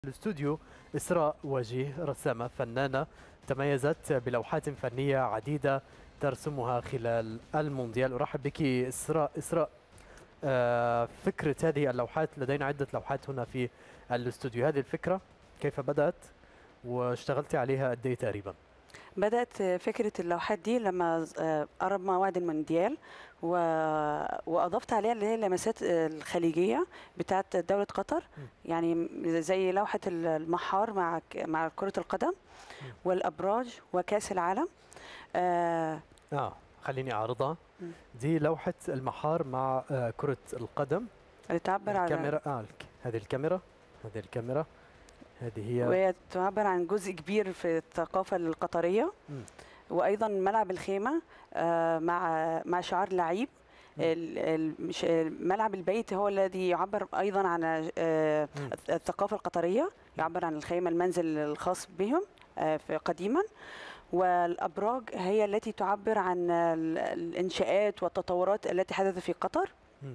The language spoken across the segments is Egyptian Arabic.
الاستوديو إسراء وجيه رسامة فنانة تميزت بلوحات فنية عديدة ترسمها خلال المونديال أرحب بك إسراء إسراء آه، فكرة هذه اللوحات لدينا عدة لوحات هنا في الاستوديو هذه الفكرة كيف بدأت واشتغلت عليها قد ايه تقريبا بدأت فكرة اللوحات دي لما آه، قرب موعد المونديال و... وأضفت عليها اللي هي اللمسات الخليجية بتاعت دولة قطر يعني زي لوحة المحار مع ك- مع كرة القدم والأبراج وكأس العالم آه اه خليني أعرضها مم. دي لوحة المحار مع آه، كرة القدم اللي تعبر عن الكاميرا اه الك- هذه الكاميرا هذه الكاميرا هذه هي وهي تعبر عن جزء كبير في الثقافة القطرية مم. وأيضا ملعب الخيمة آه، مع مع شعار لعيب مم. ال- ال- مش- ملعب البيت هو الذي يعبر أيضا عن آه، مم. الثقافة القطرية يعبر عن الخيمة المنزل الخاص بهم آه، في- قديما والأبراج هي التي تعبر عن ال- الإنشاءات والتطورات التي حدثت في قطر مم.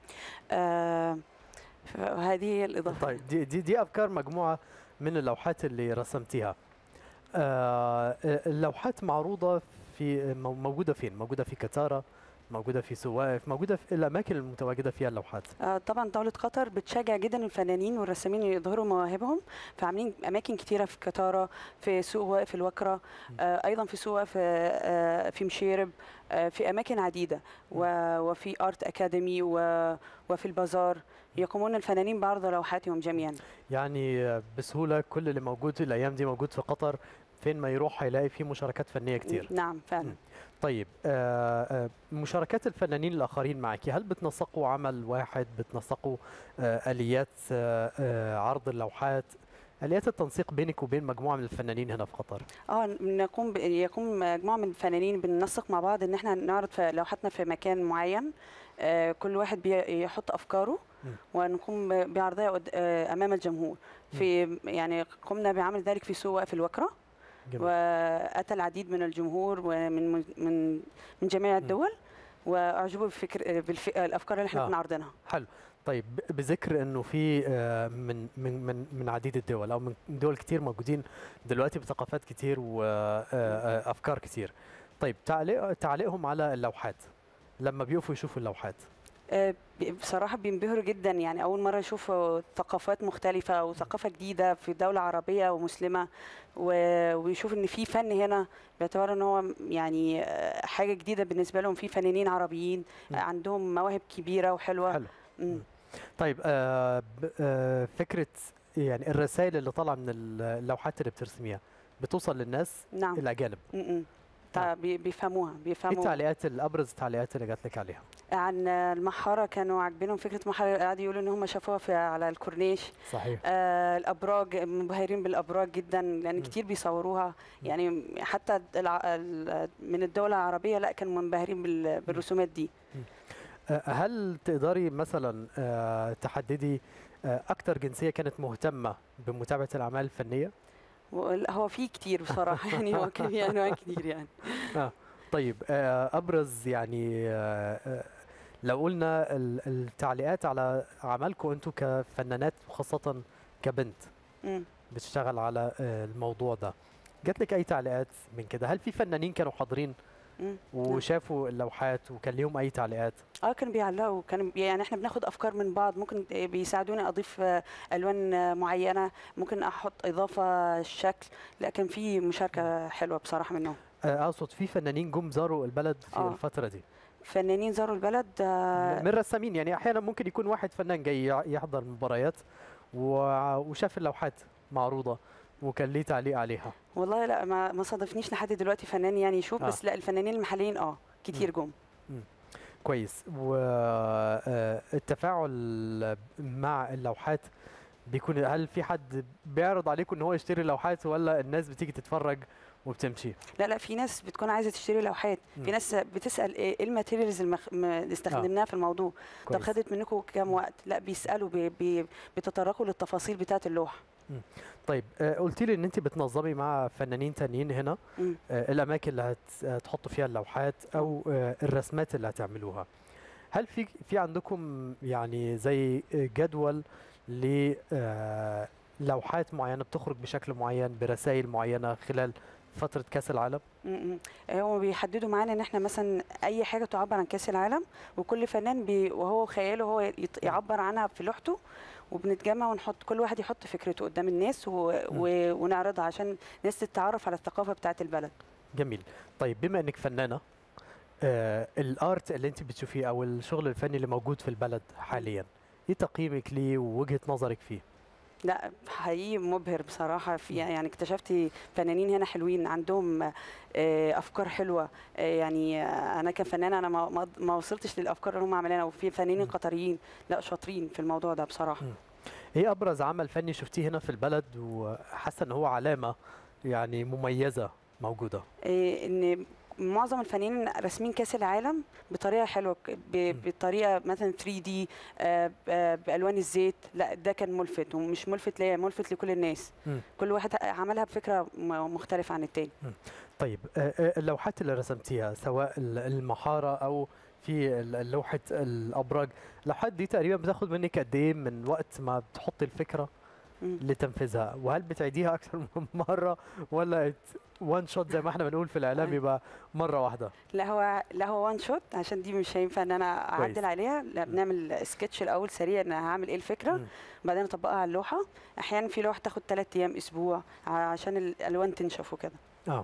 آه، فهذه هي الإضافة طيب دي دي دي افكار مجموعه من اللوحات اللي رسمتيها آه اللوحات معروضه في مو- موجوده فين موجوده في كتاره موجوده في سواقف موجوده في الاماكن المتواجده فيها اللوحات آه، طبعا دولة قطر بتشجع جدا الفنانين والرسامين يظهروا مواهبهم فعاملين أماكن كتيرة في كتارة في سوق واقف الوكرة آه، أيضا في سوق واقف آه، في مشيرب آه، في أماكن عديدة و- وفي آرت أكاديمي و- وفي البازار يقومون الفنانين بعرض لوحاتهم جميعا يعني آه، بسهوله كل اللي موجود الايام دي موجود في قطر فين ما يروح هيلاقي فيه مشاركات فنيه كتير نعم فعلا مم. طيب آه، آه، مشاركات الفنانين الاخرين معك هل بتنسقوا عمل واحد بتنسقوا آه، اليات آه، آه، عرض اللوحات اليات التنسيق بينك وبين مجموعه من الفنانين هنا في قطر اه نقوم ب... يقوم مجموعه من الفنانين بننسق مع بعض ان احنا نعرض في لوحاتنا في مكان معين آه كل واحد بيحط افكاره مم. ونقوم ب- بعرضها قد- آه امام الجمهور في يعني قمنا بعمل ذلك في سوق واقف الوكره جميل. واتى العديد من الجمهور ومن من من جميع الدول واعجبوا بفكر بالف... الافكار اللي احنا آه. كنا عارضينها حلو طيب ب- بذكر انه في آه، من من من من عديد الدول او من دول كتير موجودين دلوقتي بثقافات كتير وافكار كتير طيب تعليق تعليقهم على اللوحات لما بيقفوا يشوفوا اللوحات آه، ب- بصراحة بينبهروا جدا يعني أول مرة يشوفوا ثقافات مختلفة وثقافة جديدة في دولة عربية ومسلمة و- ويشوف إن في فن هنا باعتبار إن هو يعني آه، حاجة جديدة بالنسبة لهم في فنانين عربيين مم. آه، عندهم مواهب كبيرة وحلوة حلو مم. طيب آه ب- آه فكره يعني الرسائل اللي طالعه من اللوحات اللي بترسميها بتوصل للناس نعم الاجانب م- م. تع- بي- بيفهموها ايه بيفهموا التعليقات الابرز التعليقات اللي جات لك عليها عن المحارة كانوا عاجبينهم فكرة المحارة قعدوا يقولوا إن هم شافوها في على الكورنيش صحيح آه الابراج منبهرين بالابراج جدا لان مم. كتير بيصوروها يعني حتى الع- ال- من الدول العربيه لا كانوا منبهرين بال- بالرسومات دي آه، هل تقدري مثلا آه، تحددي آه، اكتر جنسيه كانت مهتمه بمتابعه الاعمال الفنيه وال- هو في كتير بصراحه يعني هو كان في انواع كتير يعني طيب آه، ابرز يعني آه، آه، لو قلنا ال- التعليقات على اعمالكم انتم كفنانات وخاصه كبنت مم. بتشتغل على آه، الموضوع ده جات لك اي تعليقات من كده هل في فنانين كانوا حاضرين مم. وشافوا اللوحات وكان ليهم اي تعليقات اه كانوا بيعلقوا كانوا بي- يعني احنا بناخد افكار من بعض ممكن بيساعدوني اضيف آه، الوان آه، معينه ممكن احط اضافه شكل لا كان في مشاركه حلوه بصراحه منهم آه، اقصد في فنانين جم زاروا البلد في آه. الفتره دي فنانين زاروا البلد آه، من رسامين يعني احيانا ممكن يكون واحد فنان جاي يع- يحضر مباريات و- وشاف اللوحات معروضه وكان ليه تعليق عليها والله لا ما ما صادفنيش لحد دلوقتي فنان يعني يشوف آه. بس لا الفنانين المحليين اه كتير جم كويس والتفاعل مع اللوحات بيكون هل في حد بيعرض عليكم ان هو يشتري لوحات ولا الناس بتيجي تتفرج وبتمشي لا لا في ناس بتكون عايزه تشتري لوحات مم. في ناس بتسال ايه إيه الماتيريالز المخ... م- اللي استخدمناها في الموضوع طب كويس. خدت منكم كام وقت لا بيسالوا بي... بي... بيتطرقوا للتفاصيل بتاعه اللوحه طيب آه، قلت لي ان انت بتنظمي مع فنانين تانيين هنا مم. آه، الاماكن اللي هت- هتحطوا فيها اللوحات او آه، الرسمات اللي هتعملوها هل في في عندكم يعني زي جدول ل آه، لوحات معينه بتخرج بشكل معين برسائل معينه خلال فتره كاس العالم م- م. هم بيحددوا معانا ان احنا مثلا اي حاجه تعبر عن كاس العالم وكل فنان بي وهو خياله هو يط- يعبر عنها في لوحته وبنتجمع ونحط كل واحد يحط فكرته قدام الناس و... و... ونعرضها عشان الناس تتعرف على الثقافه بتاعه البلد جميل طيب بما انك فنانه آه الارت اللي انت بتشوفيه او الشغل الفني اللي موجود في البلد حاليا ايه تقييمك ليه ووجهه نظرك فيه لا حقيقي مبهر بصراحه في يعني اكتشفت فنانين هنا حلوين عندهم آه، افكار حلوه آه، يعني آه، انا كفنانه انا ما- ما ما وصلتش للافكار اللي هم عاملينها وفي فنانين مم. قطريين لا شاطرين في الموضوع ده بصراحه مم. ايه ابرز عمل فني شفتيه هنا في البلد وحاسه ان هو علامه يعني مميزه موجوده إيه، ان معظم الفنانين راسمين كاس العالم بطريقه حلوه ك- ب- بطريقه مثلا 3 دي بالوان الزيت لا ده كان ملفت ومش ملفت ليا ملفت لكل الناس مم. كل واحد عملها بفكره م- مختلفه عن التاني طيب آه، آه، اللوحات اللي رسمتيها سواء ال- المحاره او في ال- لوحه الابراج اللوحات دي تقريبا بتاخد منك قد ايه من وقت ما بتحطي الفكره مم. لتنفيذها وهل بتعيديها اكثر من مره ولا وان شوت زي ما احنا بنقول في الاعلام أيوة. يبقى مره واحده لا هو لا هو وان شوت عشان دي مش هينفع ان انا كويس. اعدل عليها لا بنعمل سكتش الاول سريع ان هعمل ايه الفكره مم. بعدين اطبقها على اللوحه احيانا في لوحه تاخد 3 ايام اسبوع ع- عشان الالوان تنشف وكده اه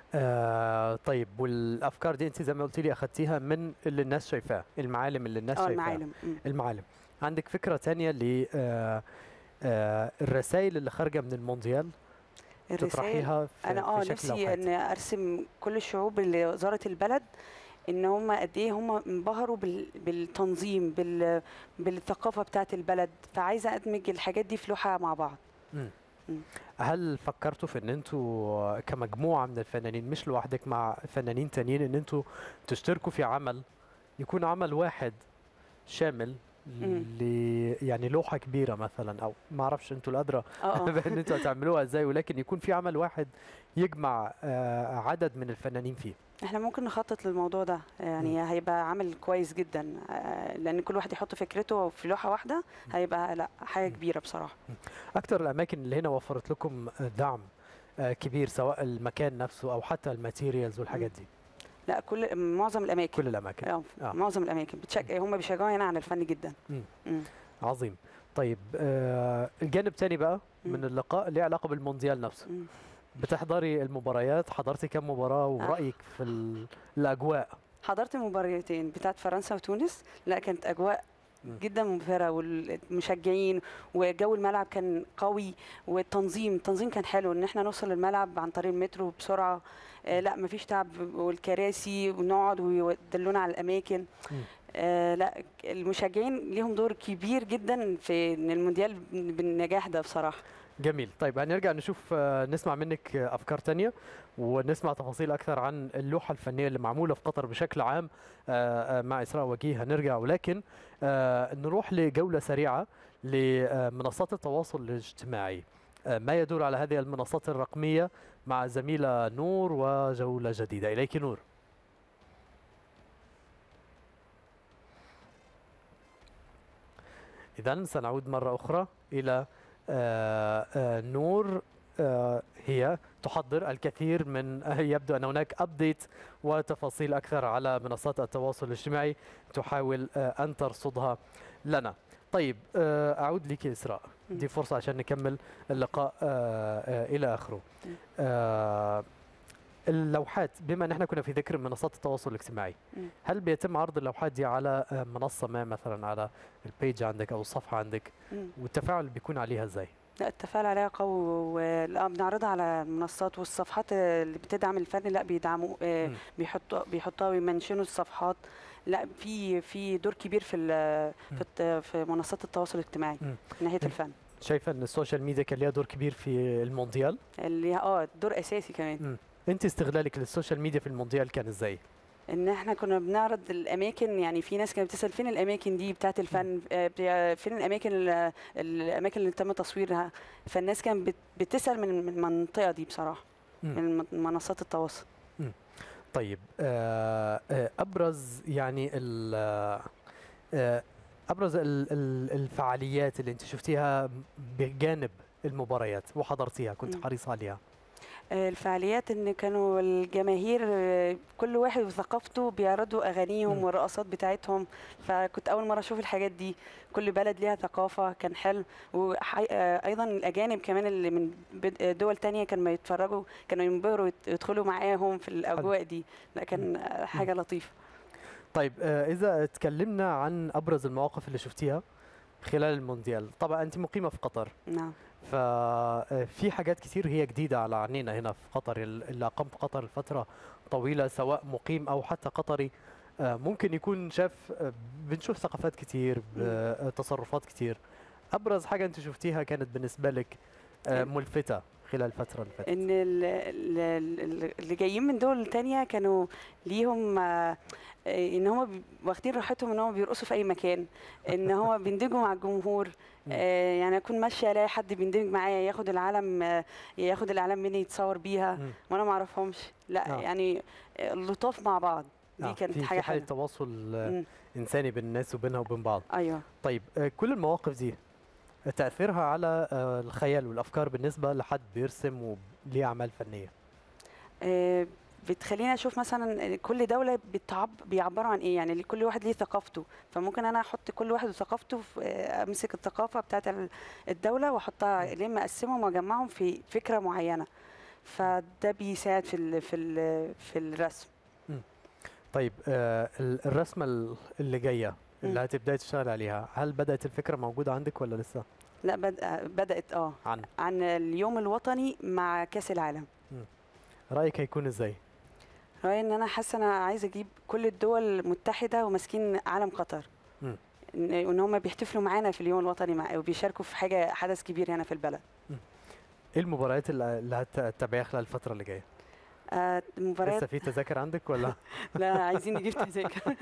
آه طيب والافكار دي انت زي ما قلت لي اخذتيها من اللي الناس شايفاه المعالم اللي الناس اه شايفاها المعالم مم. المعالم عندك فكره تانية ل آه آه الرسائل اللي خارجه من المونديال الرسائل تطرحيها في, انا اه في شكل نفسي لوحات ان ارسم كل الشعوب اللي زارت البلد ان هم قد ايه هم انبهروا بال- بالتنظيم بال بالثقافه بتاعه البلد فعايزه ادمج الحاجات دي في لوحه مع بعض مم. مم. هل فكرتوا في ان انتوا كمجموعه من الفنانين مش لوحدك مع فنانين تانيين ان انتوا تشتركوا في عمل يكون عمل واحد شامل مم. ل يعني لوحه كبيره مثلا او ما اعرفش انتوا الادرى اه اه بان انتوا هتعملوها ازاي ولكن يكون في عمل واحد يجمع آه، عدد من الفنانين فيه احنا ممكن نخطط للموضوع ده يعني هيبقى عمل كويس جدا آه، لان كل واحد يحط فكرته في لوحه واحده هيبقى لا حاجه مم. كبيره بصراحه اكتر الاماكن اللي هنا وفرت لكم دعم آه، كبير سواء المكان نفسه او حتى الماتيريالز والحاجات دي لا كل معظم الاماكن كل الاماكن اه آه. معظم الاماكن بتشج... هم بيشجعوا هنا على الفن جدا مم. مم. عظيم طيب آه الجانب الثاني بقى من مم. اللقاء ليه علاقه بالمونديال نفسه مم. بتحضري المباريات حضرتي كم مباراه ورايك في ال- الاجواء حضرت مباراتين بتاعت فرنسا وتونس لا كانت اجواء مم. جدا مبهره والمشجعين وجو الملعب كان قوي والتنظيم التنظيم كان حلو ان احنا نوصل الملعب عن طريق المترو بسرعه آه لا مفيش تعب والكراسي ونقعد ويدلونا على الاماكن مم. آه لا المشجعين ليهم دور كبير جدا في إن المونديال بالنجاح ده بصراحه جميل طيب هنرجع نشوف آه، نسمع منك آه، افكار تانية ونسمع تفاصيل اكثر عن اللوحه الفنيه اللي معموله في قطر بشكل عام آه، آه، مع اسراء وجيه هنرجع ولكن آه، نروح لجوله سريعه لمنصات التواصل الاجتماعي آه، ما يدور على هذه المنصات الرقميه مع زميله نور وجوله جديده اليك نور إذا سنعود مرة أخرى إلى آه، آه، نور آه، هي تحضر الكثير من يبدو أن هناك أبديت وتفاصيل أكثر على منصات التواصل الاجتماعي تحاول آه، أن ترصدها لنا طيب آه، أعود لك إسراء مم. دي فرصة عشان نكمل اللقاء آه، آه، إلى آخره مم. آه، اللوحات بما ان احنا كنا في ذكر منصات التواصل الاجتماعي مم. هل بيتم عرض اللوحات دي على آه، منصه ما مثلا على البيج عندك او الصفحه عندك مم. والتفاعل بيكون عليها ازاي لا التفاعل عليها قوي ولا بنعرضها على المنصات والصفحات اللي بتدعم الفن لا بيدعموا آه، مم. بيحطوا بيحطوها ويمنشنوا الصفحات لا في في دور كبير في ال- في الت- في منصات التواصل الاجتماعي مم. من ناحيه مم. الفن شايفه ان السوشيال ميديا كان ليها دور كبير في المونديال اللي اه دور اساسي كمان انت استغلالك للسوشيال ميديا في المونديال كان ازاي ان احنا كنا بنعرض الاماكن يعني في ناس كانت بتسال فين الاماكن دي بتاعت الفن آه، بتاع- فين الاماكن ال- الاماكن اللي تم تصويرها فالناس كانت بت- بتسال من من المنطقه دي بصراحه مم. من من منصات التواصل طيب آه، آه، ابرز يعني ال آه، ابرز ال- ال- الفعاليات اللي انت شفتيها بجانب المباريات وحضرتيها كنت مم. حريصة عليها آه، الفعاليات ان كانوا الجماهير آه، كل واحد وثقافته بيعرضوا اغانيهم مم. والرقصات بتاعتهم فكنت اول مره اشوف الحاجات دي كل بلد ليها ثقافه كان حلو وايضا الاجانب كمان اللي من بد- آه، دول تانية كانوا ما يتفرجوا كانوا ينبهروا يت- يدخلوا معاهم في الاجواء دي لا كان آه، حاجه لطيفه طيب آه، إذا تكلمنا عن أبرز المواقف اللي شفتيها خلال المونديال طبعا أنت مقيمة في قطر نعم ففي حاجات كتير هي جديدة على عينينا هنا في قطر اللي أقام في قطر لفترة طويلة سواء مقيم أو حتى قطري آه، ممكن يكون شاف آه، بنشوف ثقافات كتير ب- آه، تصرفات كتير أبرز حاجة أنت شفتيها كانت بالنسبة لك آه، ملفتة خلال الفترة اللي فاتت ان ال- ال- ال- اللي جايين من دول تانية كانوا ليهم آه، آه، ان هم واخدين راحتهم ان هم بيرقصوا في اي مكان ان هم بيندمجوا مع الجمهور مم. آه، يعني اكون ماشيه الاقي حد بيندمج معايا ياخد العلم آه، ياخد العلم مني يتصور بيها مم. وانا ما اعرفهمش لا آه. يعني آه، لطاف مع بعض دي آه، كانت في حاجه في حالة حلوه تواصل آه، مم. إنساني بين الناس وبينها وبين بعض ايوه طيب آه، كل المواقف دي تأثيرها على آه، الخيال والأفكار بالنسبة لحد بيرسم وليه أعمال فنية آه، بتخليني اشوف مثلا كل دوله بتعب بيعبروا عن ايه يعني كل واحد ليه ثقافته فممكن انا احط كل واحد وثقافته في آه، امسك الثقافه بتاعت ال- الدوله واحطها ليه اقسمهم واجمعهم في فكره معينه فده بيساعد في ال في ال في الرسم طيب آه، ال- الرسمة ال- اللي جاية اللي مم. هتبدأي تشتغل عليها هل بدأت الفكرة موجودة عندك ولا لسه لا بدأ بدات اه عن عن اليوم الوطني مع كاس العالم رأيك هيكون ازاي رأيي ان انا حاسه انا عايزه اجيب كل الدول متحده وماسكين علم قطر مم. ان إن هم بيحتفلوا معانا في اليوم الوطني مع وبيشاركوا في حاجه حدث كبير هنا في البلد ايه المباريات اللي اللي هتتابعيها خلال الفترة اللي جاية آه، المباريات لسه في تذاكر عندك ولا لا عايزين نجيب تذاكر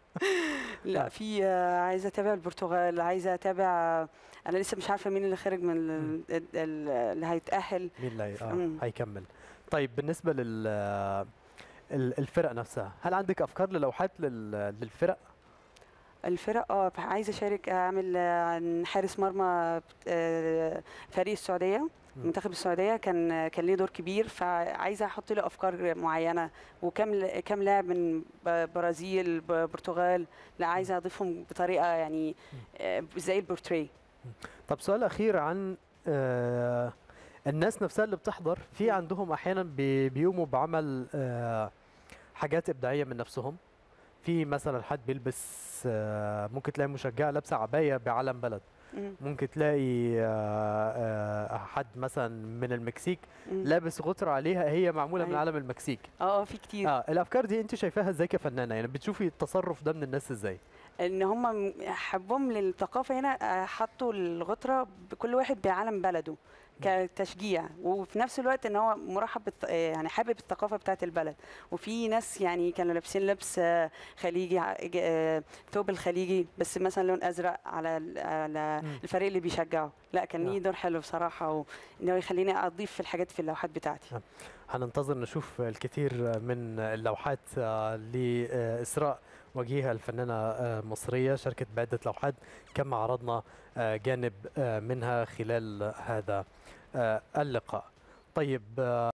لا في آه، عايزه اتابع البرتغال عايزه اتابع انا لسه مش عارفه مين اللي خارج من ال- ال- ال- اللي هيتاهل مين اللي هي- آه مم. هيكمل طيب بالنسبة لل آه، ال- الفرق نفسها هل عندك أفكار للوحات لل- للفرق الفرق اه عايزه اشارك اعمل آه، عن حارس مرمى آه، فريق السعوديه مم. منتخب السعوديه كان كان ليه دور كبير فعايزه احط له افكار معينه وكم كم لاعب من ب- برازيل ب- برتغال لا عايزه اضيفهم بطريقه يعني آه، زي البورتري طب سؤال أخير عن آه، الناس نفسها اللي بتحضر في مم. عندهم أحيانا بي- بيقوموا بعمل آه، حاجات إبداعية من نفسهم في مثلا حد بيلبس آه، ممكن تلاقي مشجعة لابسة عباية بعلم بلد مم. ممكن تلاقي آه، آه، حد مثلا من المكسيك مم. لابس غترة عليها هي معمولة من أيوة. علم المكسيك اه اه في كتير اه الافكار دي انت شايفاها ازاي كفنانه يعني بتشوفي التصرف ده من الناس ازاي ان هم حبهم للثقافه هنا آه، حطوا الغطره بكل واحد بعلم بلده كتشجيع وفي نفس الوقت ان هو مرحب بالث- آه، يعني حابب الثقافه بتاعت البلد وفي ناس يعني كانوا لابسين لبس آه، خليجي ع- ج- آه، ثوب الخليجي بس مثلا لون ازرق على ال- على مم. الفريق اللي بيشجعه لا كان نعم. ليه دور حلو بصراحه وانه يخليني اضيف في الحاجات في اللوحات بتاعتي هننتظر نشوف الكثير من اللوحات آه، لإسراء وجيهة الفنانة آه، مصرية شاركت بعدة لوحات كما عرضنا آه، جانب آه، منها خلال هذا آه، اللقاء طيب آه،